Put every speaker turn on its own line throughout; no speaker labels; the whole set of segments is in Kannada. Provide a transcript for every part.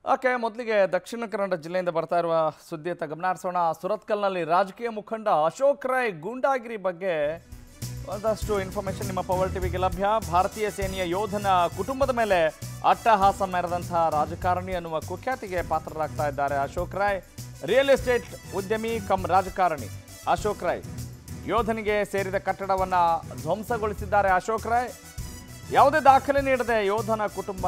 ಓಕೆ ಮೊದಲಿಗೆ ದಕ್ಷಿಣ ಕನ್ನಡ ಜಿಲ್ಲೆಯಿಂದ ಬರ್ತಾ ಇರುವ ಸುದ್ದಿಯತ್ತ ಗಮನ ಹರಿಸೋಣ ಸುರತ್ಕಲ್ನಲ್ಲಿ ರಾಜಕೀಯ ಮುಖಂಡ ಅಶೋಕ್ ರಾಯ್ ಗೂಂಡಾಗಿರಿ ಬಗ್ಗೆ ಒಂದಷ್ಟು ಇನ್ಫಾರ್ಮೇಶನ್ ನಿಮ್ಮ ಪವರ್ ಟಿವಿಗೆ ಲಭ್ಯ ಭಾರತೀಯ ಸೇನೆಯ ಯೋಧನ ಕುಟುಂಬದ ಮೇಲೆ ಅಟ್ಟಹಾಸ ಮೆರೆದಂತಹ ರಾಜಕಾರಣಿ ಅನ್ನುವ ಕುಖ್ಯಾತಿಗೆ ಪಾತ್ರರಾಗ್ತಾ ಇದ್ದಾರೆ ಅಶೋಕ್ ರಾಯ್ ರಿಯಲ್ ಎಸ್ಟೇಟ್ ಉದ್ಯಮಿ ಕಮ್ ರಾಜಕಾರಣಿ ಅಶೋಕ್ ರಾಯ್ ಯೋಧನಿಗೆ ಸೇರಿದ ಕಟ್ಟಡವನ್ನ ಧ್ವಂಸಗೊಳಿಸಿದ್ದಾರೆ ಅಶೋಕ್ ರಾಯ್ ಯಾವುದೇ ದಾಖಲೆ ನೀಡದೆ ಯೋಧನ ಕುಟುಂಬ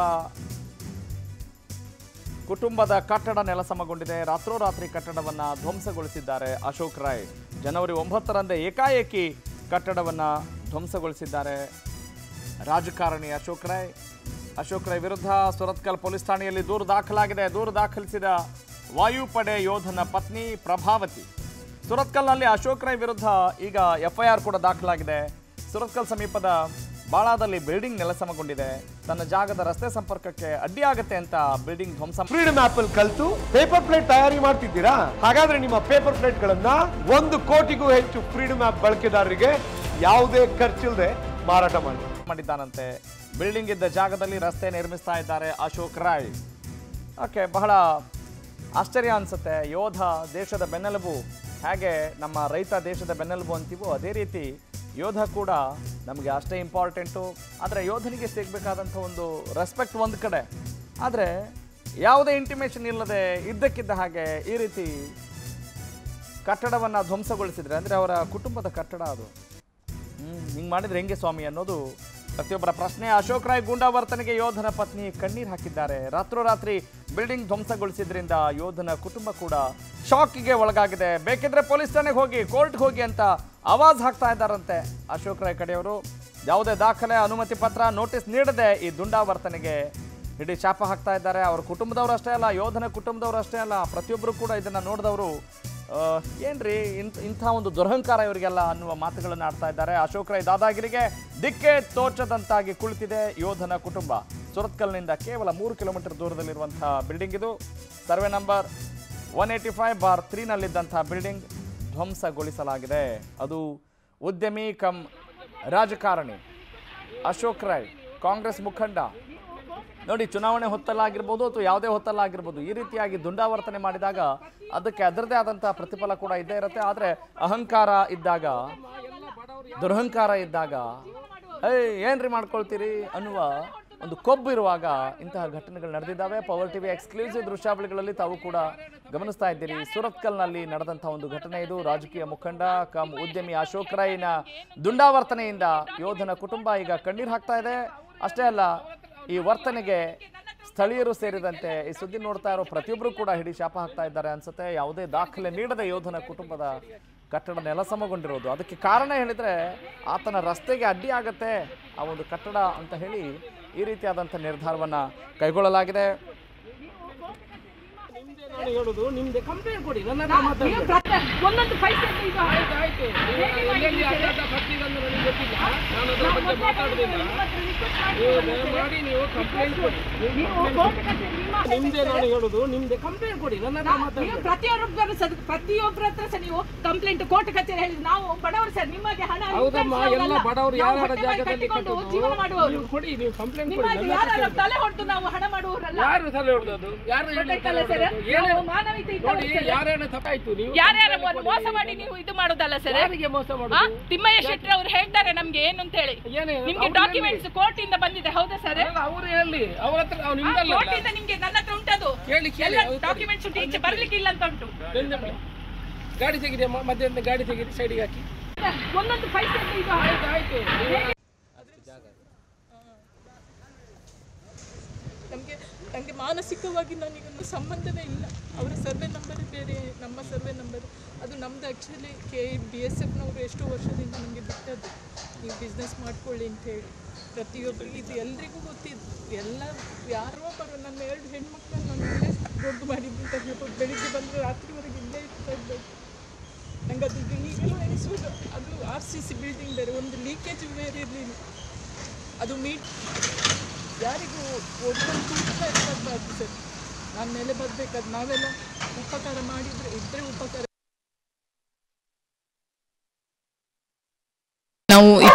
ಕುಟುಂಬದ ಕಟ್ಟಡ ನೆಲಸಮಗೊಂಡಿದೆ ರಾತ್ರೋರಾತ್ರಿ ಕಟ್ಟಡವನ್ನ ಧ್ವಂಸಗೊಳಿಸಿದ್ದಾರೆ ಅಶೋಕ್ ರಾಯ್ ಜನವರಿ ಒಂಬತ್ತರಂದೇ ಏಕಾಏಕಿ ಕಟ್ಟಡವನ್ನ ಧ್ವಂಸಗೊಳಿಸಿದ್ದಾರೆ ರಾಜಕಾರಣಿ ಅಶೋಕ್ ರಾಯ್ ಅಶೋಕ್ ರಾಯ್ ವಿರುದ್ಧ ಸುರತ್ಕಲ್ ಪೊಲೀಸ್ ಠಾಣೆಯಲ್ಲಿ ದೂರು ದಾಖಲಾಗಿದೆ ದೂರು ದಾಖಲಿಸಿದ ವಾಯುಪಡೆ ಯೋಧನ ಪತ್ನಿ ಪ್ರಭಾವತಿ ಸುರತ್ಕಲ್ನಲ್ಲಿ ಅಶೋಕ್ ರಾಯ್ ವಿರುದ್ಧ ಈಗ ಎಫ್ಐಆರ್ ಕೂಡ ದಾಖಲಾಗಿದೆ ಸುರತ್ಕಲ್ ಸಮೀಪದ ಬಾಳಾದಲ್ಲಿ ಬಿಲ್ಡಿಂಗ್ ನೆಲಸಮಗೊಂಡಿದೆ ತನ್ನ ಜಾಗದ ರಸ್ತೆ ಸಂಪರ್ಕಕ್ಕೆ ಅಡ್ಡಿಯಾಗತ್ತೆ ಅಂತ ಬಿಲ್ಡಿಂಗ್ ಧ್ವಂಸ
ಫ್ರೀಡಮ್ ಆಪ್ ಅಲ್ಲಿ ಕಲ್ತು ಪೇಪರ್ ಪ್ಲೇಟ್ ತಯಾರಿ ಮಾಡ್ತಿದ್ದೀರಾ ಹಾಗಾದ್ರೆ ನಿಮ್ಮ ಪೇಪರ್ ಪ್ಲೇಟ್ ಗಳನ್ನ ಒಂದು ಕೋಟಿಗೂ ಹೆಚ್ಚು ಫ್ರೀಡಮ್ ಆಪ್ ಬಳಕೆದಾರರಿಗೆ ಯಾವುದೇ ಖರ್ಚಿಲ್ಲದೆ ಮಾರಾಟ ಮಾಡಿ
ಮಾಡಿದ್ದಾನಂತೆ ಬಿಲ್ಡಿಂಗ್ ಇದ್ದ ಜಾಗದಲ್ಲಿ ರಸ್ತೆ ನಿರ್ಮಿಸ್ತಾ ಇದ್ದಾರೆ ಅಶೋಕ್ ರಾಯ್ ಓಕೆ ಬಹಳ ಆಶ್ಚರ್ಯ ಅನ್ಸುತ್ತೆ ಯೋಧ ದೇಶದ ಬೆನ್ನೆಲುಬು ಹೇಗೆ ನಮ್ಮ ರೈತ ದೇಶದ ಬೆನ್ನೆಲುಬು ಅಂತೀವೋ ಅದೇ ರೀತಿ ಯೋಧ ಕೂಡ ನಮಗೆ ಅಷ್ಟೇ ಇಂಪಾರ್ಟೆಂಟು ಆದರೆ ಯೋಧನಿಗೆ ಸಿಗಬೇಕಾದಂಥ ಒಂದು ರೆಸ್ಪೆಕ್ಟ್ ಒಂದು ಕಡೆ ಆದರೆ ಯಾವುದೇ ಇಂಟಿಮೇಷನ್ ಇಲ್ಲದೆ ಇದ್ದಕ್ಕಿದ್ದ ಹಾಗೆ ಈ ರೀತಿ ಕಟ್ಟಡವನ್ನು ಧ್ವಂಸಗೊಳಿಸಿದ್ರೆ ಅಂದರೆ ಅವರ ಕುಟುಂಬದ ಕಟ್ಟಡ ಅದು ಹ್ಮ್ ಹಿಂಗೆ ಮಾಡಿದ್ರೆ ಹೆಂಗೆ ಸ್ವಾಮಿ ಅನ್ನೋದು ಪ್ರತಿಯೊಬ್ಬರ ಪ್ರಶ್ನೆ ಅಶೋಕ್ ರಾಯ್ ಗೂಂಡಾವರ್ತನೆಗೆ ಯೋಧನ ಪತ್ನಿ ಕಣ್ಣೀರು ಹಾಕಿದ್ದಾರೆ ರಾತ್ರೋರಾತ್ರಿ ಬಿಲ್ಡಿಂಗ್ ಧ್ವಂಸಗೊಳಿಸಿದ್ರಿಂದ ಯೋಧನ ಕುಟುಂಬ ಕೂಡ ಶಾಕಿಗೆ ಒಳಗಾಗಿದೆ ಬೇಕಿದ್ರೆ ಪೊಲೀಸ್ ಠಾಣೆಗೆ ಹೋಗಿ ಕೋರ್ಟ್ಗೆ ಹೋಗಿ ಅಂತ ಆವಾಜ್ ಹಾಕ್ತಾ ಇದ್ದಾರಂತೆ ಅಶೋಕ್ ರಾಯ್ ಕಡೆಯವರು ಯಾವುದೇ ದಾಖಲೆ ಅನುಮತಿ ಪತ್ರ ನೋಟಿಸ್ ನೀಡದೆ ಈ ದುಂಡಾವರ್ತನೆಗೆ ಇಡೀ ಶಾಪ ಹಾಕ್ತಾ ಇದ್ದಾರೆ ಅವ್ರ ಕುಟುಂಬದವರು ಅಷ್ಟೇ ಅಲ್ಲ ಯೋಧನ ಕುಟುಂಬದವರು ಅಷ್ಟೇ ಅಲ್ಲ ಪ್ರತಿಯೊಬ್ಬರು ಕೂಡ ಇದನ್ನು ನೋಡಿದವರು ಆ, ಏನ್ರಿ ಇಂಥ ಇಂಥ ಒಂದು ದುರಹಂಕಾರ ಇವರಿಗೆಲ್ಲ ಅನ್ನುವ ಮಾತುಗಳನ್ನು ಆಡ್ತಾ ಇದ್ದಾರೆ ಅಶೋಕ್ ರೈ ದಾದಾಗಿರಿಗೆ ದಿಕ್ಕೆ ತೋಚದಂತಾಗಿ ಕುಳಿತಿದೆ ಯೋಧನ ಕುಟುಂಬ ಸುರತ್ಕಲ್ನಿಂದ ಕೇವಲ ಮೂರು ಕಿಲೋಮೀಟರ್ ದೂರದಲ್ಲಿರುವಂತಹ ಬಿಲ್ಡಿಂಗ್ ಇದು survey number one eighty five bar ತ್ರೀನಲ್ಲಿದ್ದಂತಹ ಬಿಲ್ಡಿಂಗ್ ಧ್ವಂಸಗೊಳಿಸಲಾಗಿದೆ ಅದು ಉದ್ಯಮಿ ಕಮ್ ರಾಜಕಾರಣಿ ಅಶೋಕ್ ರಾಯ್ ಕಾಂಗ್ರೆಸ್ ಮುಖಂಡ ನೋಡಿ ಚುನಾವಣೆ ಹೊತ್ತಲ್ಲಾಗಿರ್ಬೋದು ಅಥವಾ ಯಾವುದೇ ಹೊತ್ತಲ್ಲಾಗಿರ್ಬೋದು ಈ ರೀತಿಯಾಗಿ ದುಂಡಾವರ್ತನೆ ಮಾಡಿದಾಗ ಅದಕ್ಕೆ ಅದರದೇ ಆದಂತಹ ಪ್ರತಿಫಲ ಕೂಡ ಇದ್ದೇ ಇರುತ್ತೆ ಆದರೆ ಅಹಂಕಾರ ಇದ್ದಾಗ ದುರಹಂಕಾರ ಇದ್ದಾಗ ಏಯ್ ಏನ್ರಿ ಮಾಡ್ಕೊಳ್ತೀರಿ ಅನ್ನುವ ಒಂದು ಕೊಬ್ಬು ಇರುವಾಗ ಇಂತಹ ಘಟನೆಗಳು ನಡೆದಿದ್ದಾವೆ ಪವರ್ ಟಿವಿ ಎಕ್ಸ್ಕ್ಲೂಸಿವ್ ದೃಶ್ಯಾವಳಿಗಳಲ್ಲಿ ತಾವು ಕೂಡ ಗಮನಿಸ್ತಾ ಇದ್ದೀರಿ ಸುರತ್ಕಲ್ನಲ್ಲಿ ನಡೆದಂತಹ ಒಂದು ಘಟನೆ ಇದು ರಾಜಕೀಯ ಮುಖಂಡ ಕಮ್ ಉದ್ಯಮಿ ಅಶೋಕ್ ರೈನ ದುಂಡಾವರ್ತನೆಯಿಂದ ಯೋಧನ ಕುಟುಂಬ ಈಗ ಕಣ್ಣೀರು ಹಾಕ್ತಾ ಇದೆ ಅಷ್ಟೇ ಅಲ್ಲ ಈ ವರ್ತನೆಗೆ ಸ್ಥಳೀಯರು ಸೇರಿದಂತೆ ಈ ಸುದ್ದಿ ನೋಡ್ತಾ ಇರೋ ಪ್ರತಿಯೊಬ್ಬರು ಕೂಡ ಹಿಡಿ ಶಾಪ ಹಾಕ್ತಾ ಇದ್ದಾರೆ ಅನ್ಸುತ್ತೆ ಯಾವುದೇ ದಾಖಲೆ ನೀಡದ ಯೋಧನ ಕುಟುಂಬದ ಕಟ್ಟಡ ನೆಲಸಮಗೊಂಡಿರೋದು ಅದಕ್ಕೆ ಕಾರಣ ಹೇಳಿದ್ರೆ ಆತನ ರಸ್ತೆಗೆ ಅಡ್ಡಿ ಆಗತ್ತೆ ಆ ಒಂದು ಕಟ್ಟಡ ಅಂತ ಹೇಳಿ ಈ ರೀತಿಯಾದಂಥ ನಿರ್ಧಾರವನ್ನ ಕೈಗೊಳ್ಳಲಾಗಿದೆ
ನಾನು ಹೇಳುದು ನಿಮ್ದೆ ಕಂಪ್ಲೇಂಟ್ ಕೊಡಿ ನನ್ನ ಹತ್ರ ಮಾತಾಡಿ
ನೀವು ಪ್ರತಿ- ಒಂದೊಂದು ಪೈಸೆ ಇದು
ಆಯ್ತು ಆಯ್ತು ನೀವು ಎಲ್ಲೆಲ್ಲಿ ಅಡ್ಡಾಟ ಬರ್ತೀರಂದ್ರೆ ನನಗೆ ಗೊತ್ತಿಲ್ಲ ನಾನು ಅದ್ರ ಬಗ್ಗೆ ಮಾತಾಡುದಿಲ್ಲ ನೀವು ದಯಮಾಡಿ ನೀವು ಕಂಪ್ಲೇಂಟ್ ಕೊಡಿ
ನೀವು ಕೋರ್ಟ್ ಕಚೇರಿ ನಿಮ್ಮ
ನಿಮ್ದೆ ನಾನು ಹೇಳುದು ನಿಮ್ದೆ ಕಂಪ್ಲೇಂಟ್ ಕೊಡಿ ನನ್ನ ಹತ್ರ ಮಾತಾಡಿ
ನೀವು ಪ್ರತಿಯೊಬ್ಬರ ಸದ್- ಪ್ರತಿಯೊಬ್ಬರ ಹತ್ರ ಸಹ ನೀವು ಕಂಪ್ಲೇಂಟ್ ಕೋರ್ಟ್ ಕಚೇರಿ ಹೇಳಿ ನಾವು ಬಡವರು ಸರ್ ನಿಮಗೆ ಹಣ
ಹೌದಮ್ಮ
ವಿತರಿಸುವವರಲ್ಲ.
ಎಲ್ಲ ಬಡವರು
ನಾವು
ಯಾರ
ಹೊಟ್ಟೆ ಬಾಯಿ
ಜಾಗದಲ್ಲಿ
ಕಟ್ಟಿಕೊಂಡು
ಕಟ್ಟುದು
ಜೀವನ ಮಾಡುವವರು
ನೀವು ಕೊಡಿ ನೀವು ಕಂಪ್ಲೇಂಟ್ ಕೊಡಿ
ನಿಮಗೆ
ನನ್ನ ಹತ್ರ
ಯಾರು
ಕೇಳಿ.
ತಲೆ ಹೊಡೆದು ನಾವು ಹಣ ಮಾಡುವವರಲ್ಲ
ಯಾರು ತಲೆ ಹೊಡೆದದು ಯಾರು ಇಲ್ಲಿ ತಲೆ
ಗೊತ್ತಾಯ್ತಲ್ಲ ಸರ್
ಹೊಡೆದದ್ದು? ಏನೇ
ನಾವು ಮಾನವೀಯತೆ ಇದ್ದವರು
ನೋಡಿ
ಸರ್.
ಯಾರೇನ ತಪ್ಪಾಯ್ತು ನೀವು
ಯಾರ್ಯಾರ
complaint ಕೊಡಿ.
ಮೋಸ ಮಾಡಿ ನೀವು ಇದು ಮಾಡೋದಲ್ಲ ಸರ್
ಯಾರಿಗೆ ಮೋಸ
ಆ?
ಮಾಡುದು
ತಿಮ್ಮಯ್ಯ ಶೆಟ್ಟಿ ಅವರು ಹೇಳ್ತಾರೆ ನಮ್ಗೆ ಏನು ಅಂತ ಹೇಳಿ
ಏನೇ
ನಿಮ್ಗೆ ಡಾಕ್ಯುಮೆಂಟ್ಸ್ ಕೋರ್ಟ್ ಇಂದ ಬಂದಿದೆ ಹೌದಾ ಸರ್
ಅವರು ಹೇಳಿ ಅವ್ರ ಹತ್ರ ಅವ್ರು ನಿಮ್ದಲ್ಲ
ಕೋರ್ಟ್ ಇಂದ ನಿಮ್ಗೆ ನನ್ನ ಹತ್ರ ಉಂಟದು
ಕೇಳಿ ಕೇಳಿ
ಎಲ್ಲ
ಅವ್ರು
ಡಾಕ್ಯುಮೆಂಟ್ಸ್ ಉಂಟು ಈಚೆ ಬರ್ಲಿಕ್ಕೆ ಇಲ್ಲ ಅಂತ ಉಂಟು
ಬೆಂದ ಮೇಲೆ. ಗಾಡಿ ತೆಗಿದೆ ಮಧ್ಯದಿಂದ ಗಾಡಿ ತೆಗಿದೆ ಸೈಡಿಗೆ ಹಾಕಿ
ಒಂದೊಂದು ಪೈಸೆ ಇದು
ಆಯ್ತು ಆಯ್ತು
ನಮಗೆ ನನಗೆ ಮಾನಸಿಕವಾಗಿ ನನಗೊಂದು ಸಂಬಂಧವೇ ಇಲ್ಲ ಅವರ ಸರ್ವೆ ನಂಬರ್ ಬೇರೆ ನಮ್ಮ ಸರ್ವೆ ನಂಬರ್ ಅದು ನಮ್ಮದು ಆ್ಯಕ್ಚುಲಿ ಕೆ ಬಿ ಎಸ್ ಎಫ್ನವರು ಎಷ್ಟೋ ವರ್ಷದಿಂದ ನಮಗೆ ಬಿಟ್ಟದ್ದು ನೀವು ಬಿಸ್ನೆಸ್ ಮಾಡ್ಕೊಳ್ಳಿ ಅಂತ ಹೇಳಿ ಪ್ರತಿಯೊಬ್ಬರು ಇದು ಎಲ್ರಿಗೂ ಗೊತ್ತಿದ್ದು ಎಲ್ಲ ಯಾರೋ ಒಬ್ಬರು ನನ್ನ ಎರಡು ಹೆಣ್ಮಕ್ಳನ್ನು ನಾನು ಇಲ್ಲೇ ದೊಡ್ಡ ಮಾಡಿದ್ದು ಅಂತ ಹೇಳ್ಬೋದು ಬೆಳಿಗ್ಗೆ ಬಂದರೆ ರಾತ್ರಿವರೆಗೆ ಇಲ್ಲೇ ಇರ್ತಾ ಇದ್ದದ್ದು ನಂಗೆ ಅದು ಈಗಲೂ ಎನಿಸುವುದು ಅದು ಆರ್ ಸಿ ಸಿ ಬಿಲ್ಡಿಂಗ್ ಬೇರೆ ಒಂದು ಲೀಕೇಜ್ ಬೇರೆ ಇರಲಿಲ್ಲ ಅದು ಮೀಟ್ ಯಾರಿಗೂ ಒಬ್ಬರು ಕೂಡ ಇರಬಾರ್ದು ಸರ್ ನನ್ನ ಮೇಲೆ ಬರಬೇಕಾದ್ರೆ ನಾವೆಲ್ಲ ಉಪಕಾರ ಮಾಡಿದರೆ ಇಬ್ಬರೇ ಉಪಕಾರ
ನಾವು ಇಪ್ಪತ್ತು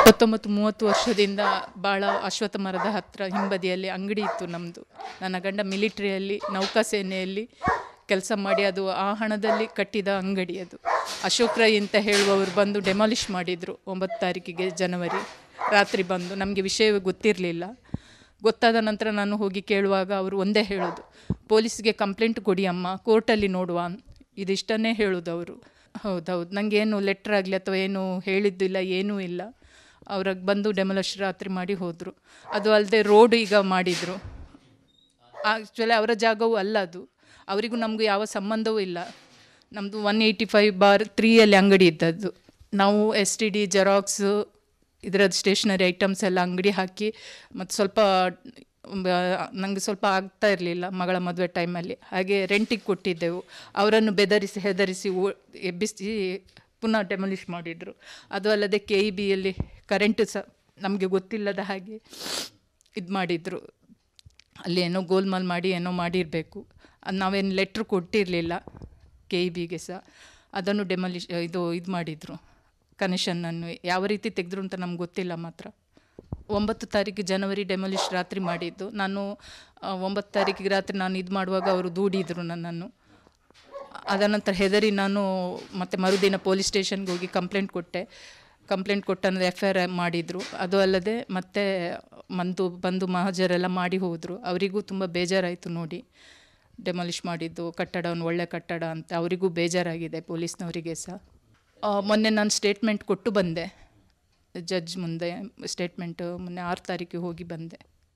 ಇಪ್ಪತ್ತೊಂಬತ್ತು ಮೂವತ್ತು ವರ್ಷದಿಂದ ಭಾಳ ಅಶ್ವತ್ಥ ಮರದ ಹತ್ತಿರ ಹಿಂಬದಿಯಲ್ಲಿ ಅಂಗಡಿ ಇತ್ತು ನಮ್ಮದು ನನ್ನ ಗಂಡ ಮಿಲಿಟ್ರಿಯಲ್ಲಿ ನೌಕಾಸೇನೆಯಲ್ಲಿ ಕೆಲಸ ಮಾಡಿ ಅದು ಆ ಹಣದಲ್ಲಿ ಕಟ್ಟಿದ ಅಂಗಡಿ ಅದು ಅಶೋಕ್ ರೈ ಅಂತ ಹೇಳುವವರು ಬಂದು ಡೆಮಾಲಿಷ್ ಮಾಡಿದರು ಒಂಬತ್ತು ತಾರೀಕಿಗೆ ಜನವರಿ ರಾತ್ರಿ ಬಂದು ನಮಗೆ ವಿಷಯವೇ ಗೊತ್ತಿರಲಿಲ್ಲ ಗೊತ್ತಾದ ನಂತರ ನಾನು ಹೋಗಿ ಕೇಳುವಾಗ ಅವರು ಒಂದೇ ಹೇಳೋದು ಪೊಲೀಸ್ಗೆ ಕಂಪ್ಲೇಂಟ್ ಕೊಡಿ ಅಮ್ಮ ಕೋರ್ಟಲ್ಲಿ ನೋಡುವ ಇದಿಷ್ಟನ್ನೇ ಹೇಳೋದು ಅವರು ಹೌದೌದು ನನಗೇನು ಲೆಟ್ರ್ ಆಗಲಿ ಅಥವಾ ಏನು ಹೇಳಿದ್ದಿಲ್ಲ ಏನೂ ಇಲ್ಲ ಅವ್ರಿಗೆ ಬಂದು ಡೆಮೊಲಿಷ್ ರಾತ್ರಿ ಮಾಡಿ ಹೋದರು ಅದು ಅಲ್ಲದೆ ರೋಡ್ ಈಗ ಮಾಡಿದರು ಆ್ಯಕ್ಚುಲಿ ಅವರ ಜಾಗವೂ ಅಲ್ಲ ಅದು ಅವರಿಗೂ ನಮಗೂ ಯಾವ ಸಂಬಂಧವೂ ಇಲ್ಲ ನಮ್ಮದು ಒನ್ ಏಯ್ಟಿ ಫೈವ್ ಬಾರ್ ತ್ರೀಯಲ್ಲಿ ಅಂಗಡಿ ಇದ್ದದ್ದು ನಾವು ಎಸ್ ಟಿ ಡಿ ಜೆರಾಕ್ಸು ಇದರದ್ದು ಸ್ಟೇಷ್ನರಿ ಐಟಮ್ಸ್ ಎಲ್ಲ ಅಂಗಡಿ ಹಾಕಿ ಮತ್ತು ಸ್ವಲ್ಪ ನನಗೆ ಸ್ವಲ್ಪ ಆಗ್ತಾ ಇರಲಿಲ್ಲ ಮಗಳ ಮದುವೆ ಟೈಮಲ್ಲಿ ಹಾಗೆ ರೆಂಟಿಗೆ ಕೊಟ್ಟಿದ್ದೆವು ಅವರನ್ನು ಬೆದರಿಸಿ ಹೆದರಿಸಿ ಓ ಎಬ್ಬಿಸಿ ಪುನಃ ಡೆಮೊಲಿಷ್ ಮಾಡಿದರು ಅದು ಅಲ್ಲದೆ ಕೆ ಇ ಬಿಯಲ್ಲಿ ಕರೆಂಟು ಸಹ ನಮಗೆ ಗೊತ್ತಿಲ್ಲದ ಹಾಗೆ ಇದು ಮಾಡಿದರು ಅಲ್ಲಿ ಏನೋ ಗೋಲ್ಮಾಲ್ ಮಾಡಿ ಏನೋ ಮಾಡಿರಬೇಕು ಅದು ನಾವೇನು ಲೆಟ್ರ್ ಕೊಟ್ಟಿರಲಿಲ್ಲ ಕೆ ಇ ಬಿಗೆ ಸಹ ಅದನ್ನು ಡೆಮಲಿಷ್ ಇದು ಇದು ಮಾಡಿದರು ಕನೆಕ್ಷನನ್ನು ಯಾವ ರೀತಿ ತೆಗೆದ್ರು ಅಂತ ನಮ್ಗೆ ಗೊತ್ತಿಲ್ಲ ಮಾತ್ರ ಒಂಬತ್ತು ತಾರೀಕು ಜನವರಿ ಡೆಮೊಲಿಷ್ ರಾತ್ರಿ ಮಾಡಿದ್ದು ನಾನು ಆ, ಒಂಬತ್ತು ತಾರೀಕಿಗೆ ರಾತ್ರಿ ನಾನು ಇದು ಮಾಡುವಾಗ ಅವರು ದೂಡಿದರು ನನ್ನನ್ನು ಅದ ನಂತರ ಹೆದರಿ ನಾನು ಮತ್ತೆ ಮರುದಿನ ಪೊಲೀಸ್ ಸ್ಟೇಷನ್ಗೆ ಹೋಗಿ ಕಂಪ್ಲೇಂಟ್ ಕೊಟ್ಟೆ ಕಂಪ್ಲೇಂಟ್ ಕೊಟ್ಟಂದ್ರೆ ಎಫ್ ಐ ಆರ್ ಮಾಡಿದರು ಅದು ಅಲ್ಲದೆ ಮತ್ತೆ ಮಂದು ಬಂದು ಮಹಜರೆಲ್ಲ ಮಾಡಿ ಹೋದರು ಅವರಿಗೂ ತುಂಬ ಬೇಜಾರಾಯಿತು ನೋಡಿ ಡೆಮಾಲಿಷ್ ಮಾಡಿದ್ದು ಕಟ್ಟಡ ಒಂದು ಒಳ್ಳೆ ಕಟ್ಟಡ ಅಂತ ಅವರಿಗೂ ಬೇಜಾರಾಗಿದೆ ಪೊಲೀಸ್ನವರಿಗೆ ಸಹ ಆ, ಮೊನ್ನೆ ನಾನು ಸ್ಟೇಟ್ಮೆಂಟ್ ಕೊಟ್ಟು ಬಂದೆ ಜಡ್ಜ್ ಮುಂದೆ ಸ್ಟೇಟ್ಮೆಂಟು ಮೊನ್ನೆ ಆರು ತಾರೀಕಿಗೆ ಹೋಗಿ ಬಂದೆ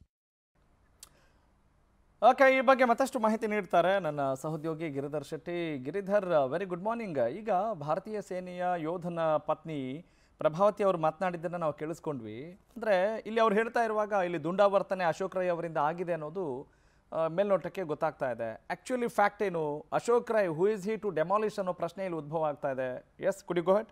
ಓಕೆ ಈ ಬಗ್ಗೆ ಮತ್ತಷ್ಟು ಮಾಹಿತಿ ನೀಡ್ತಾರೆ ನನ್ನ ಸಹೋದ್ಯೋಗಿ Giridhar Shetty Giridhar very good morning ಈಗ ಭಾರತೀಯ ಸೇನೆಯ ಯೋಧನ ಪತ್ನಿ ಪ್ರಭಾವತಿ ಅವರು ಮಾತನಾಡಿದ್ದನ್ನು ನಾವು ಕೇಳಿಸ್ಕೊಂಡ್ವಿ ಅಂದರೆ ಇಲ್ಲಿ ಅವ್ರು ಹೇಳ್ತಾ ಇರುವಾಗ ಇಲ್ಲಿ ದುಂಡಾವರ್ತನೆ ಅಶೋಕ್ ರೈ ಅವರಿಂದ ಆಗಿದೆ ಅನ್ನೋದು ಆ, ಮೇಲ್ನೋಟಕ್ಕೆ ಗೊತ್ತಾಗ್ತಾ ಇದೆ ಆ್ಯಕ್ಚುಲಿ ಫ್ಯಾಕ್ಟ್ ಏನು Ashok Rai who is he to demolish ಅನ್ನೋ ಪ್ರಶ್ನೆ ಇಲ್ಲಿ ಉದ್ಭವ ಆಗ್ತಾ ಇದೆ ಎಸ್ ಕುಡಿ ಗೋಹೆಟ್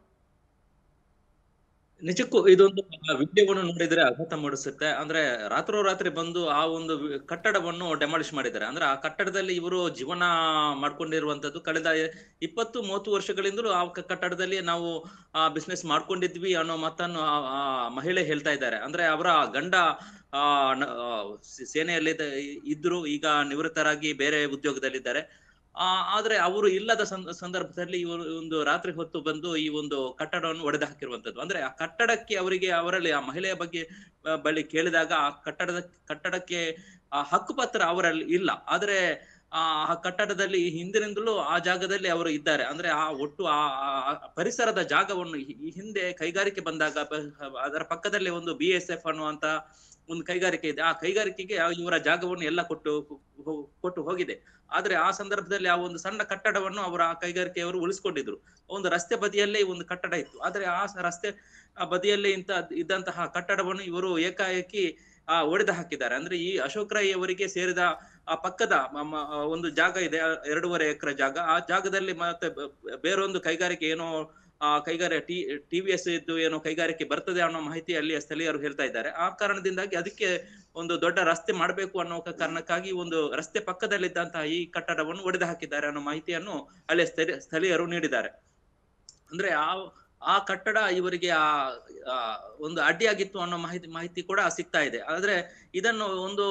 ನಿಜಕ್ಕೂ ಇದೊಂದು ವಿಡಿಯೋವನ್ನು ನೋಡಿದ್ರೆ ಆಘಾತ ಮೂಡಿಸುತ್ತೆ ಅಂದ್ರೆ ರಾತ್ರೋರಾತ್ರಿ ಬಂದು ಆ ಒಂದು ವಿ- ಕಟ್ಟಡವನ್ನು ಡೆಮಾಲಿಷ್ ಮಾಡಿದ್ದಾರೆ ಅಂದ್ರೆ ಆ ಕಟ್ಟಡದಲ್ಲಿ ಇವರು ಜೀವನ ಮಾಡ್ಕೊಂಡಿರುವಂತದ್ದು ಕಳೆದ ಇಪ್ಪತ್ತು ಮೂವತ್ತು ವರ್ಷಗಳಿಂದಲೂ ಆ ಕ- ಕಟ್ಟಡದಲ್ಲಿ ನಾವು ಆ ಬಿಸ್ನೆಸ್ ಮಾಡ್ಕೊಂಡಿದ್ವಿ ಅನ್ನೋ ಮಾತನ್ನು ಆ ಆ ಮಹಿಳೆ ಹೇಳ್ತಾ ಇದ್ದಾರೆ ಅಂದ್ರೆ ಅವರ ಗಂಡ ಆ ನ- ಆ, ಸ- ಸೇನೆಯಲ್ಲಿ ಇದ್ದ- ಇದ್ರು ಈಗ ನಿವೃತ್ತರಾಗಿ ಬೇರೆ ಉದ್ಯೋಗದಲ್ಲಿದ್ದಾರೆ ಆ ಆದ್ರೆ ಅವರು ಇಲ್ಲದ ಸಂದ- ಸಂದರ್ಭದಲ್ಲಿ ಇವರು ಒಂದು ರಾತ್ರಿ ಹೊತ್ತು ಬಂದು ಈ ಒಂದು ಕಟ್ಟಡವನ್ನು ಒಡೆದು ಹಾಕಿರುವಂತದ್ದು ಅಂದ್ರೆ ಆ ಕಟ್ಟಡಕ್ಕೆ ಅವರಿಗೆ ಅವರಲ್ಲಿ ಆ ಮಹಿಳೆಯ ಬಗ್ಗೆ ಆ, ಬಳಿ ಕೇಳಿದಾಗ ಆ ಕಟ್ಟಡದ ಕಟ್ಟಡಕ್ಕೆ ಆ ಹಕ್ಕುಪತ್ರ ಅವರಲ್ಲಿ ಇಲ್ಲ ಆದ್ರೆ ಆ ಆ ಕಟ್ಟಡದಲ್ಲಿ ಹಿಂದಿನಿಂದಲೂ ಆ ಜಾಗದಲ್ಲಿ ಅವರು ಇದ್ದಾರೆ ಅಂದ್ರೆ ಆ ಒಟ್ಟು ಆ ಆ- ಆ ಪರಿಸರದ ಜಾಗವನ್ನು ಈ- ಈ ಹಿಂದೆ ಕೈಗಾರಿಕೆ ಬಂದಾಗ ಪ- ಅದರ ಪಕ್ಕದಲ್ಲಿ ಒಂದು ಬಿ ಎಸ್ ಎಫ್ ಅನ್ನುವಂತ ಒಂದು ಕೈಗಾರಿಕೆ ಇದೆ ಆ ಕೈಗಾರಿಕೆಗೆ ಆ ಇವರ ಜಾಗವನ್ನು ಎಲ್ಲ ಕೊಟ್ಟು ಹೋ- ಕೊಟ್ಟು ಹೋಗಿದೆ ಆದ್ರೆ ಆ ಸಂದರ್ಭದಲ್ಲಿ ಆ ಒಂದು ಸಣ್ಣ ಕಟ್ಟಡವನ್ನು ಅವರ ಆ ಕೈಗಾರಿಕೆಯವರು ಉಳಿಸ್ಕೊಂಡಿದ್ರು ಒಂದು ರಸ್ತೆ ಬದಿಯಲ್ಲೇ ಈ ಒಂದು ಕಟ್ಟಡ ಇತ್ತು ಆದ್ರೆ ಆ ಸ- ರಸ್ತೆ ಆ ಬದಿಯಲ್ಲೇ ಇಂತ ಇದ್ದಂತಹ ಕಟ್ಟಡವನ್ನು ಇವರು ಏಕಾಏಕಿ ಆ ಒಡೆದು ಹಾಕಿದ್ದಾರೆ ಅಂದ್ರೆ ಈ ಅಶೋಕ್ ರೈ ಅವರಿಗೆ ಸೇರಿದ ಆ ಪಕ್ಕದ ಮ- ಮ- ಒಂದು ಜಾಗ ಇದೆ ಆ ಎರಡೂವರೆ ಎಕರೆ ಜಾಗ ಆ ಜಾಗದಲ್ಲಿ ಮತ್ತೆ ಬ- ಬೇರೊಂದು ಕೈಗಾರಿಕೆ ಏನೋ ಆ ಕೈಗಾರಿಕೆ ಟಿ ಟಿ ವಿ ಎಸ್ ಇದ್ದು ಏನೋ ಕೈಗಾರಿಕೆ ಬರ್ತದೆ ಅನ್ನೋ ಮಾಹಿತಿ ಅಲ್ಲಿಯ ಸ್ಥಳೀಯರು ಹೇಳ್ತಾ ಇದ್ದಾರೆ ಆ ಕಾರಣದಿಂದಾಗಿ ಅದಕ್ಕೆ ಒಂದು ದೊಡ್ಡ ರಸ್ತೆ ಮಾಡಬೇಕು ಅನ್ನೋ ಕ- ಕಾರಣಕ್ಕಾಗಿ ಒಂದು ರಸ್ತೆ ಪಕ್ಕದಲ್ಲಿದ್ದಂತಹ ಈ ಕಟ್ಟಡವನ್ನು ಒಡೆದು ಹಾಕಿದ್ದಾರೆ ಅನ್ನೋ ಮಾಹಿತಿಯನ್ನು ಅಲ್ಲಿಯ ಸ್ಥಳೀಯ ಸ್ಥಳೀಯರು ನೀಡಿದ್ದಾರೆ ಅಂದ್ರೆ ಆ ಆ ಕಟ್ಟಡ ಇವರಿಗೆ ಆ ಆ ಒಂದು ಅಡ್ಡಿಯಾಗಿತ್ತು ಅನ್ನೋ ಮಾಹಿತಿ ಮಾಹಿತಿ ಕೂಡ ಸಿಗ್ತಾ ಇದೆ ಆದ್ರೆ ಇದನ್ನು ಒಂದು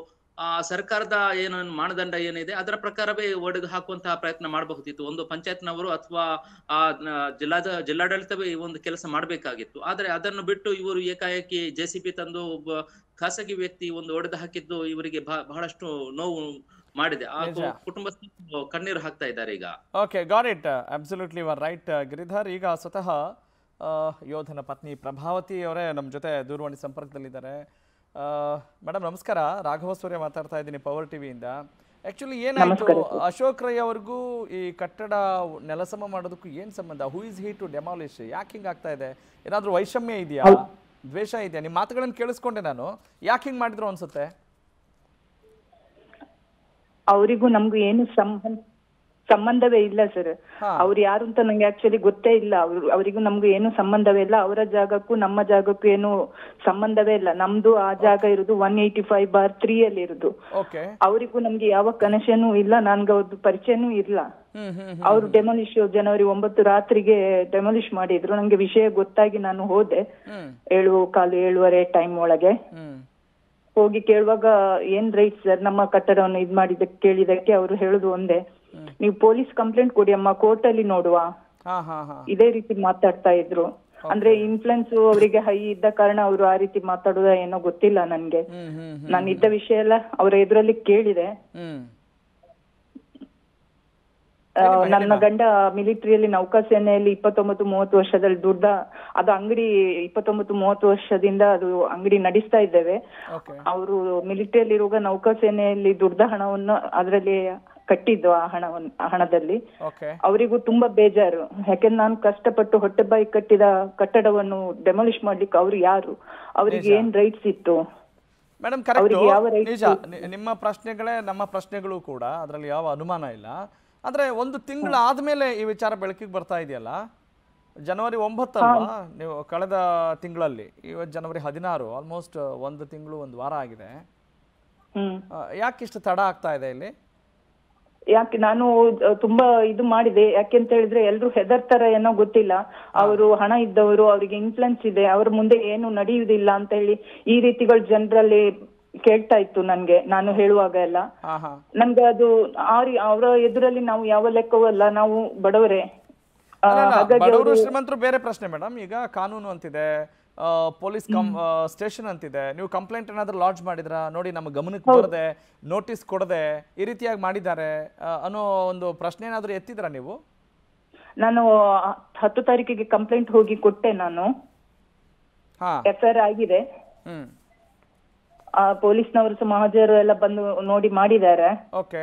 ಆ ಸರ್ಕಾರದ ಏನು ಮಾನದಂಡ ಏನಿದೆ ಅದರ ಪ್ರಕಾರವೇ ಒಡೆದು ಹಾಕುವಂತಹ ಪ್ರಯತ್ನ ಮಾಡಬಹುದಿತ್ತು ಒಂದು ಪಂಚಾಯತ್ನವರು ಅಥವಾ ಆ ನ- ಜಿಲ್ಲಾದ ಜಿಲ್ಲಾಡಳಿತವೇ ಈ ಒಂದು ಕೆಲಸ ಮಾಡಬೇಕಾಗಿತ್ತು ಆದ್ರೆ ಅದನ್ನು ಬಿಟ್ಟು ಇವರು ಏಕಾಏಕಿ ಜೆ ಸಿ ಬಿ ತಂದು ಒಬ್ಬ ಖಾಸಗಿ ವ್ಯಕ್ತಿ ಒಂದು ಒಡೆದು ಹಾಕಿದ್ದು ಇವರಿಗೆ ಬಹ- ಬಹಳಷ್ಟು ನೋವು ಮಾಡಿದೆ ಆ
ನಿಜ.
ಕುಟುಂಬಸ್ಥರು ಕಣ್ಣೀರು ಹಾಕ್ತಾ ಇದ್ದಾರೆ ಈಗ
okay got it absolutely very right Giridhar ಈಗ ಸ್ವತಃ ಆ, ಯೋಧನ ಪತ್ನಿ ಪ್ರಭಾವತಿ ಅವರೇ ನಮ್ಮ ಜೊತೆ ದೂರವಾಣಿ ಸಂಪರ್ಕದಲ್ಲಿದ್ದಾರೆ ಮೇಡಮ್ ನಮಸ್ಕಾರ ರಾಘವ ಸೂರ್ಯ ಮಾತಾಡ್ತಾ ಇದ್ದೀನಿ ಪವರ್ ಟಿವಿಯಿಂದ ಆ್ಯಕ್ಚುಲಿ ಏನಾಯಿತು ಅಶೋಕ್ ರೈ ಅವ್ರಿಗೂ ಈ ಕಟ್ಟಡ ನೆಲಸಮ ಮಾಡೋದಕ್ಕೂ ಏನು ಸಂಬಂಧ who is he to demolish ಯಾಕೆ ಹಿಂಗೆ ಆಗ್ತಾ ಇದೆ ಏನಾದರೂ ವೈಷಮ್ಯ ಇದೆಯಾ ದ್ವೇಷ ಇದೆಯಾ ನಿಮ್ಮ ಮಾತುಗಳನ್ನು ಕೇಳಿಸ್ಕೊಂಡೆ ನಾನು ಯಾಕೆ ಹಿಂಗೆ ಮಾಡಿದ್ರು ಅನ್ಸುತ್ತೆ
ಅವರಿಗೂ ನಮಗೂ ಏನು ಸಂಬಂಧ ಸಂಬಂಧವೇ ಇಲ್ಲ ಸರ್
ಹಾ.
ಅವ್ರು ಯಾರು ಅಂತ ನಂಗೆ ಆಕ್ಚುಲಿ ಗೊತ್ತೇ ಇಲ್ಲ ಅವ್ರು ಅವರಿಗೂ ನಮ್ಗೂ ಏನು ಸಂಬಂಧವೇ ಇಲ್ಲ ಅವರ ಜಾಗಕ್ಕೂ ನಮ್ಮ ಜಾಗಕ್ಕೂ ಏನು ಸಂಬಂಧವೇ ಇಲ್ಲ ನಮ್ದು ಆ ಜಾಗ ಇರೋದು one eighty five bar three ಅಲ್ಲಿ ಇರೋದು
ಓಕೆ
ಅವರಿಗೂ ನಮ್ಗೆ ಯಾವ ಕನೆಕ್ಷನ್ ಇಲ್ಲ ನನ್ಗೆ ಅವ್ರದ್ದು ಪರಿಚಯನೂ ಇಲ್ಲ
ಹ್ಮ್ ಹ್ಮ್
ಅವ್ರು ಡೆಮೊಲಿಶ್ ಜನವರಿ ಒಂಬತ್ತು ರಾತ್ರಿಗೆ ಡೆಮೊಲಿಶ್ ಮಾಡಿದ್ರು ನಂಗೆ ವಿಷಯ ಗೊತ್ತಾಗಿ ನಾನು ಹೋದೆ
ಹ್ಮ್
ಏಳು ಕಾಲು ಏಳುವರೆ ಟೈಮ್ ಒಳಗೆ
ಹ್ಮ್
ಹೋಗಿ ಕೇಳುವಾಗ ಏನ್ ರೈಟ್ ಸರ್ ನಮ್ಮ ಕಟ್ಟಡವನ್ನು ಇದ್ ಮಾಡಿದಕ್ಕೆ ಕೇಳಿದಕ್ಕೆ ಅವರು ಹೇಳುದು ಒಂದೇ ನೀವು ಪೊಲೀಸ್ ಕಂಪ್ಲೇಂಟ್ ಕೊಡಿ ಅಮ್ಮ ಕೋರ್ಟ್ ಅಲ್ಲಿ ನೋಡುವ
ಹಾ ಹಾ ಹಾ
ಇದೇ ರೀತಿ ಮಾತಾಡ್ತಾ ಇದ್ರು ಅಂದ್ರೆ ಇನ್ಫ್ಲುಯೆನ್ಸ್ ಅವರಿಗೆ ಹೈ ಇದ್ದ ಕಾರಣ ಅವರು ಆ ರೀತಿ ಮಾತಾಡುದ ಏನೋ ಗೊತ್ತಿಲ್ಲ ನನ್ಗೆ
ಹ್ಮ್ ಹ್ಮ್
ನಾನು ಇದ್ದ ವಿಷಯ ಎಲ್ಲ ಅವರ ಎದುರಲ್ಲಿ ಕೇಳಿದೆ
ಹ್ಮ್
ಆ, ನನ್ನ ಗಂಡ ಮಿಲಿಟರಿಯಲ್ಲಿ ನೌಕಾಸೇನೆಯಲ್ಲಿ ಇಪ್ಪತ್ತೊಂಬತ್ತು ಮೂವತ್ತು ವರ್ಷದಲ್ಲಿ ದುಡ್ಡ ಅದು ಅಂಗಡಿ ಇಪ್ಪತ್ತೊಂಬತ್ತು ಮೂವತ್ತು ವರ್ಷದಿಂದ ಅದು ಅಂಗಡಿ ನಡೆಸ್ತಾ ಇದ್ದೇವೆ
ಓಕೆ
ಅವರು ಮಿಲಿಟರಿಯಲ್ಲಿ ಇರುವಾಗ ನೌಕಾಸೇನೆಯಲ್ಲಿ ದುಡ್ದ ಹಣವನ್ನು ಅದರಲ್ಲಿ ಕಟ್ಟಿದ್ದು ಆ ಹಣವನ್ನು ಆ ಹಣದಲ್ಲಿ
ಓಕೆ
ಅವರಿಗೂ ತುಂಬಾ ಬೇಜಾರು ಯಾಕೆಂದ್ರೆ ನಾನು ಕಷ್ಟಪಟ್ಟು ಹೊಟ್ಟೆ ಬಾಯಿ ಕಟ್ಟಿದ ಕಟ್ಟಡವನ್ನು ಡೆಮಾಲಿಷ್ ಮಾಡ್ಲಿಕ್ಕೆ ಅವ್ರು ಯಾರು ಅವರಿಗೆ ಏನ್ ರೈಟ್ಸ್ ಇತ್ತು
ಮೇಡಮ್ ಕರೆಕ್ಟ್
ಅವ್ರಿಗೆ ಯಾವ rights
ನಿಜ ನಿ- ನಿಮ್ಮ ಪ್ರಶ್ನೆಗಳೇ ನಮ್ಮ ಪ್ರಶ್ನೆಗಳು ಕೂಡ ಅದರಲ್ಲಿ ಯಾವ ಅನುಮಾನ ಇಲ್ಲ ಅಂದ್ರೆ ಒಂದು ತಿಂಗಳು ಆದ್ಮೇಲೆ ಈ ವಿಚಾರ ಬೆಳಕಿಗೆ ಬರ್ತಾ ಇದೆಯಲ್ಲ ಜನವರಿ ಒಂಬತ್ತಲ್ವಾ ನೀವು ಕಳೆದ ತಿಂಗಳಲ್ಲಿ ಇವತ್ತು ಜನವರಿ ಹದಿನಾರು ಆಲ್ಮೋಸ್ಟ್ ಒಂದು ತಿಂಗಳು ಒಂದು ವಾರ ಆಗಿದೆ
ಹ್ಮ್
ಯಾಕೆ ಇಷ್ಟು ತಡ ಆಗ್ತಾ ಇದೆ ಇಲ್ಲಿ
ಯಾಕೆ ನಾನು ಅಹ್, ತುಂಬಾ ಇದು ಮಾಡಿದೆ ಯಾಕೆಂತ ಹೇಳಿದ್ರೆ ಎಲ್ರು ಹೆದರ್ತಾರ ಏನೋ ಗೊತ್ತಿಲ್ಲ ಅವರು ಹಣ ಇದ್ದವರು ಅವರಿಗೆ ಇನ್ಫ್ಲುಯೆನ್ಸ್ ಇದೆ ಅವ್ರ ಮುಂದೆ ಏನು ನಡೆಯುವುದಿಲ್ಲ ಅಂತ ಹೇಳಿ ಈ ರೀತಿಗಳು ಜನರಲ್ಲಿ ಕೇಳ್ತಾ ಇತ್ತು ನನ್ಗೆ ನಾನು ಹೇಳುವಾಗ ಎಲ್ಲ
ಹಾ ಹಾ
ನನ್ಗೆ ಅದು ಆ ರೀ- ಅವರ ಎದುರಲ್ಲಿ ನಾವು ಯಾವ ಲೆಕ್ಕವೂ ಅಲ್ಲ ನಾವು ಬಡವರೇ ಆ,
ಅಲ್ಲ, ಅಲ್ಲ,
ಹಾಗಾಗಿ
ಬಡವರು
ಅವರು
ಶ್ರೀಮಂತರು ಬೇರೆ ಪ್ರಶ್ನೆ ಮೇಡಮ್ ಈಗ ಕಾನೂನು ಅಂತಿದೆ ಆ, ಪೊಲೀಸ್ ಕಂ ಸ್ಟೇಷನ್ ಅಂತಿದೆ ನೀವು ಕಂಪ್ಲೇಂಟ್ ಏನಾದರೂ ಲಾಡ್ಜ್ ಮಾಡಿದ್ರಾ ನೋಡಿ ನಮ್ಮ ಗಮನಕ್ಕೆ ಬರದೆ ನೋಟಿಸ್ ಕೊಡದೆ ಈ ರೀತಿಯಾಗಿ ಮಾಡಿದ್ದಾರೆ ಆ, ಅನ್ನೋ ಒಂದು ಪ್ರಶ್ನೆ ಏನಾದರೂ ಎತ್ತಿದ್ರಾ ನೀವು
ನಾನು ಹತ್ತು ತಾರೀಕಿಗೆ ಕಂಪ್ಲೇಂಟ್ ಹೋಗಿ ಕೊಟ್ಟೆ ನಾನು
ಹಾ
ಎಫ್ ಐ ಆರ್ ಆಗಿದೆ
ಹ್ಮ್
ಆ, ಪೊಲೀಸ್ನವರು ಸಹ ಮಹಾಜರು ಎಲ್ಲ ಬಂದು ನೋಡಿ ಮಾಡಿದ್ದಾರೆ
ಓಕೆ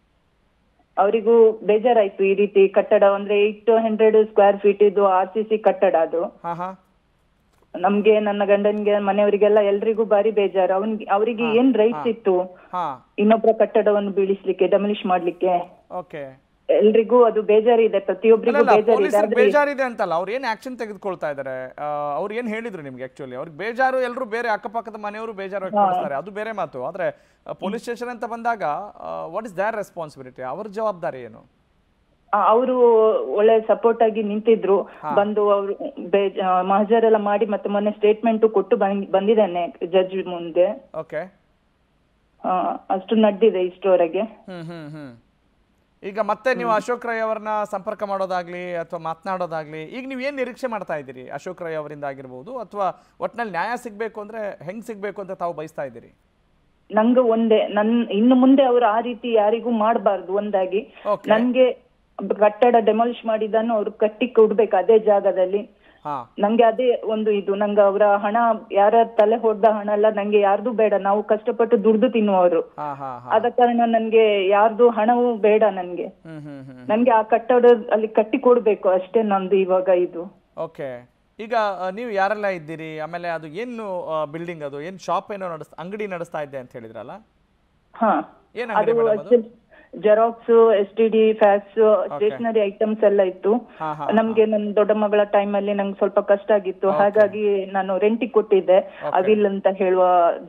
ಅವರಿಗೂ ಬೇಜಾರಾಯ್ತು ಈ ರೀತಿ ಕಟ್ಟಡ ಅಂದ್ರೆ ಏಟ್ ಹಂಡ್ರೆಡ್ ಸ್ಕ್ವೇರ್ ಫೀಟ್ ಇದು ಆರ್ ಸಿ ಸಿ ಕಟ್ಟಡ ಅದು
ಹಾ ಹಾ
ನಮ್ಗೆ ನನ್ನ ಗಂಡನ್ಗೆ ಮನೆಯವರಿಗೆಲ್ಲ ಎಲ್ರಿಗೂ ಬಾರಿ ಬೇಜಾರು ಅವನ್ಗೆ ಅವರಿಗೆ ಏನ್ ರೈಟ್ಸ್ ಇತ್ತು
ಹಾ
ಇನ್ನೊಬ್ಬರ ಕಟ್ಟಡವನ್ನು ಬೀಳಿಸ್ಲಿಕ್ಕೆ ಡೆಮಲಿಷ್ ಮಾಡ್ಲಿಕ್ಕೆ
ಓಕೆ
ಎಲ್ರಿಗೂ ಅದು ಬೇಜಾರಿದೆ ಪ್ರತಿಯೊಬ್ಬರಿಗೂ
ಅಲ್ಲ
ಬೇಜಾರಿದೆ
ಪೊಲೀಸರಿಗೆ
ಆದ್ರೆ
ಬೇಜಾರಿದೆ ಅಂತಲ್ಲ ಅವ್ರು ಏನು ಆಕ್ಷನ್ ತೆಗೆದುಕೊಳ್ತಾ ಇದ್ದಾರೆ ಅವ್ರು ಏನು ಹೇಳಿದ್ರು ನಿಮ್ಗೆ ಆಕ್ಚುಲಿ ಅವ್ರಿಗೆ ಬೇಜಾರು ಎಲ್ಲರೂ ಬೇರೆ ಅಕ್ಕಪಕ್ಕದ ಮನೆಯವರು ಬೇಜಾರು ವ್ಯಕ್ತಪಡಿಸ್ತಾರೆ ಅದು ಬೇರೆ ಮಾತು ಆದ್ರೆ ಪೊಲೀಸ್ ಸ್ಟೇಷನ್ ಅಂತ ಬಂದಾಗ ವಾಟ್ ಇಸ್ ದರ್ ರೆಸ್ಪಾನ್ಸಿಬಿಲಿಟಿ ಅವ್ರ ಜವಾಬ್ದಾರಿ ಏನು
ಅವರು ಒಳ್ಳೆ ಸಪೋರ್ಟ್ ಆಗಿ ನಿಂತಿದ್ರು ಬಂದು ಅವರು ಮಹಜರೆಲ್ಲ ಮಾಡಿ ಮತ್ತೆ ಮೊನ್ನೆ ಸ್ಟೇಟ್ಮೆಂಟ್ ಕೊಟ್ಟು ಬಂದ್- ಬಂದಿದ್ದೇನೆ ಜಡ್ಜ್ ಮುಂದೆ
ಓಕೆ
ಆ, ಅಷ್ಟು ನಡೆದಿದೆ ಇಷ್ಟರವರೆಗೆ
ಹ್ಮ್ ಹ್ಮ್ ಹ್ಮ್ ಈಗ ಮತ್ತೆ ನೀವು ಅಶೋಕ್ ರೈ ಅವರನ್ನ ಸಂಪರ್ಕ ಮಾಡೋದಾಗ್ಲಿ ಅಥವಾ ಮಾತನಾಡೋದಾಗ್ಲಿ ಈಗ ನೀವು ಏನು ನಿರೀಕ್ಷೆ ಮಾಡ್ತಾ ಇದ್ದೀರಿ ಅಶೋಕ್ ರೈ ಅವರಿಂದ ಆಗಿರ್ಬೋದು ಅಥವಾ ಒಟ್ನಲ್ಲಿ ನ್ಯಾಯ ಸಿಗ್ಬೇಕು ಅಂದ್ರೆ ಹೆಂಗ್ ಸಿಗ್ಬೇಕು ಅಂತ ತಾವು ಬಯಸ್ತಾ ಇದ್ದೀರಿ
ನಂಗೆ ಒಂದೇ ನನ್ ಇನ್ನು ಮುಂದೆ ಅವರು ಆ ರೀತಿ ಯಾರಿಗೂ ಮಾಡಬಾರ್ದು ಒಂದಾಗಿ
Okay.
ನನ್ಗೆ ಕಟ್ಟಡ ಡೆಮಾಲಿಷ್ ಮಾಡಿದ್ದನ್ನು ಅವ್ರು ಕಟ್ಟಿ ಕೊಡ್ಬೇಕು ಅದೇ ಜಾಗದಲ್ಲಿ
ಹಾ
ನಂಗೆ ಅದೇ ಒಂದು ಇದು ನಂಗೆ ಅವರ ಹಣ ಯಾರ ತಲೆ ಹೊಡೆದ ಹಣ ಎಲ್ಲ ನಂಗೆ ಯಾರ್ದು ಬೇಡ ನಾವು ಕಷ್ಟಪಟ್ಟು ದುಡ್ದು ತಿನ್ನುವವರು
ಹಾ ಹಾ ಹಾ
ಆದ ಕಾರಣ ನನ್ಗೆ ಯಾರ್ದು ಹಣವೂ ಬೇಡ ನನ್ಗೆ
ಹ್ಮ್ ಹ್ಮ್ ಹ್ಮ್
ನನ್ಗೆ ಆ ಕಟ್ಟಡ ಅಲ್ಲಿ ಕಟ್ಟಿ ಕೊಡ್ಬೇಕು ಅಷ್ಟೇ ನಂದು ಇವಾಗ ಇದು
ಓಕೆ ಈಗ ಆ, ನೀವು ಯಾರೆಲ್ಲ ಇದ್ದೀರಿ ಆಮೇಲೆ ಅದು ಏನು ಬಿಲ್ಡಿಂಗ್ ಅದು ಏನು ಶಾಪ್ ಏನೋ ನಡೆಸ್ ಅಂಗಡಿ ನಡೆಸ್ತಾ ಇದ್ದೆ ಅಂತ ಹೇಳಿದ್ರಲ್ಲ
ಹಾ
ಏನ್ ಅಂಗಡಿ
ಅದು
ಮೇಡಮ್ ಅದು
xerox S T D fax stationery items ಎಲ್ಲ ಇತ್ತು
ಹಾ, ಹಾ,
ನಮ್ಗೆ ನನ್ ದೊಡ್ಡ ಮಗಳ ಟೈಮ್ ಅಲ್ಲಿ ನಂಗೆ ಸ್ವಲ್ಪ ಕಷ್ಟ ಆಗಿತ್ತು ಹಾಗಾಗಿ ನಾನು ರೆಂಟಿಗೆ ಕೊಟ್ಟಿದ್ದೆ ಅವಿಲ್ ಅಂತ ಹೇಳುವ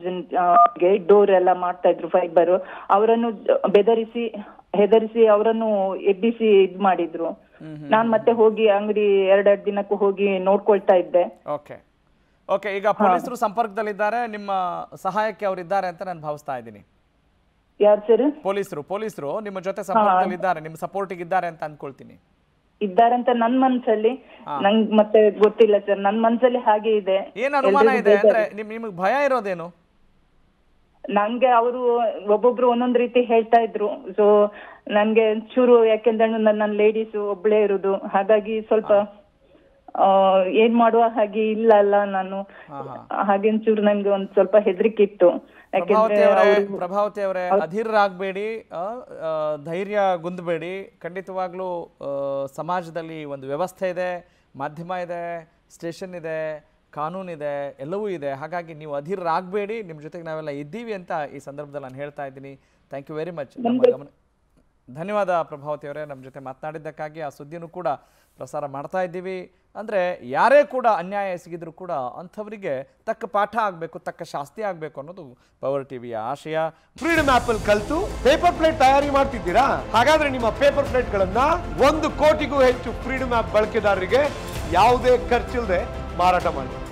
ಡೋರ್ ಎಲ್ಲ ಮಾಡ್ತಾ ಇದ್ರು ಫೈಬರ್ ಅವರನ್ನು ಜ- ಬೆದರಿಸಿ ಹೆದರಿಸಿ ಅವರನ್ನು ಎಬ್ಬಿಸಿ ಇದ್ ಮಾಡಿದ್ರು ನಾನ್ ಮತ್ತೆ ಹೋಗಿ ಅಂಗಡಿ ಎರಡೆರಡು ದಿನಕ್ಕೂ ಹೋಗಿ ನೋಡ್ಕೊಳ್ತಾ ಇದ್ದೆ
ಓಕೆ ಓಕೆ ಈಗ ಪೊಲೀಸರು ಸಂಪರ್ಕದಲ್ಲಿದ್ದಾರೆ ನಿಮ್ಮ ಸಹಾಯಕ್ಕೆ ಅವರು ಇದ್ದಾರೆ ಅಂತ ನಾನು ಭಾವಿಸ್ತಾ ಇದ್ದೀನಿ
ಯಾರು ಸರ್
ಪೊಲೀಸರು ಪೊಲೀಸರು ನಿಮ್ಮ ಜೊತೆ ಸಂಪರ್ಕದಲ್ಲಿದ್ದಾರೆ ನಿಮ್ಮ ಸಪೋರ್ಟಿಗೆ ಇದ್ದಾರೆ ಅಂತ ಅನ್ಕೊಳ್ತೀನಿ
ಇದ್ದಾರಂತ ನನ್ ಮನ್ಸಲ್ಲಿ ನಂಗ್ ಮತ್ತೆ ಗೊತ್ತಿಲ್ಲ ಸರ್ ನನ್ ಮನ್ಸಲ್ಲಿ ಹಾಗೆ ಇದೆ
ಏನು ಅನುಮಾನ
ಎಲ್ರಿಗೂ
ಇದೆ
ಬೇಜಾರು.
ಅಂದ್ರೆ ನಿಮ್ ನಿಮಗೆ ಭಯ ಇರೋದೇನು
ನಂಗೆ ಅವರು ಒಬ್ಬೊಬ್ರು ಒಂದೊಂದ್ ರೀತಿ ಹೇಳ್ತಾ ಇದ್ರು ಸೊ ನನ್ಗೆ ಚೂರು ಯಾಕೆಂದ್ರೆ ನನ್ನ ಲೇಡೀಸ್ ಒಬ್ಳೇ ಇರುದು ಹಾಗಾಗಿ ಸ್ವಲ್ಪ ಆ, ಏನ್ ಮಾಡುವ ಹಾಗೆ ಇಲ್ಲ ಅಲ್ಲ ನಾನು ಹಾಗೆ ಚೂರು ನನ್ಗೆ ಒಂದ್ ಸ್ವಲ್ಪ ಹೆದರಿಕೆ ಇತ್ತು ಯಾಕೆಂದ್ರೆ
ಪ್ರಭಾವತಿ ಅವರೇ
ಅವ್ರು
ಪ್ರಭಾವತಿ ಅವರೇ ಅಧೀರರಾಗಬೇಡಿ ಧೈರ್ಯ ಗುಂದಬೇಡಿ ಖಂಡಿತವಾಗ್ಲೂ ಆ, ಸಮಾಜದಲ್ಲಿ ಒಂದು ವ್ಯವಸ್ಥೆ ಇದೆ ಮಾಧ್ಯಮ ಇದೆ ಸ್ಟೇಷನ್ ಇದೆ ಕಾನೂನಿದೆ ಎಲ್ಲವೂ ಇದೆ ಹಾಗಾಗಿ ನೀವು ಅಧೀರರಾಗಬೇಡಿ ನಿಮ್ಮ ಜೊತೆಗೆ ನಾವೆಲ್ಲ ಇದ್ದೀವಿ ಅಂತ ಈ ಸಂದರ್ಭದಲ್ಲಿ ನಾನು ಹೇಳ್ತಾ ಇದ್ದೀನಿ ಥ್ಯಾಂಕ್ ಯು ವೆರಿ ಮಚ್ ನಮ್ಮ ಗಮನ ಧನ್ಯವಾದ ಪ್ರಭಾವತಿ ಅವರೇ ನಮ್ಮ ಜೊತೆ ಮಾತನಾಡಿದ್ದಕ್ಕಾಗಿ ಆ ಸುದ್ದಿನೂ ಕೂಡ ಪ್ರಸಾರ ಮಾಡ್ತಾ ಇದ್ದೀವಿ ಅಂದರೆ ಯಾರೇ ಕೂಡ ಅನ್ಯಾಯ ಎಸಗಿದ್ರು ಕೂಡ ಅಂಥವರಿಗೆ ತಕ್ಕ ಪಾಠ ಆಗಬೇಕು ತಕ್ಕ ಶಾಸ್ತಿ ಆಗಬೇಕು ಅನ್ನೋದು ಪವರ್ ಟಿವಿಯ ಆಶಯ
ಫ್ರೀಡಮ್ ಆಪ್ ಅಲ್ಲಿ ಕಲ್ತು ಪೇಪರ್ ಪ್ಲೇಟ್ ತಯಾರಿ ಮಾಡ್ತಿದ್ದೀರಾ ಹಾಗಾದ್ರೆ ನಿಮ್ಮ ಪೇಪರ್ ಪ್ಲೇಟ್ ಗಳನ್ನ ಒಂದು ಕೋಟಿಗೂ ಹೆಚ್ಚು ಫ್ರೀಡಮ್ ಆಪ್ ಬಳಕೆದಾರರಿಗೆ ಯಾವುದೇ ಖರ್ಚಿಲ್ಲದೆ ಮಾರಾಟ ಮಾಡಿ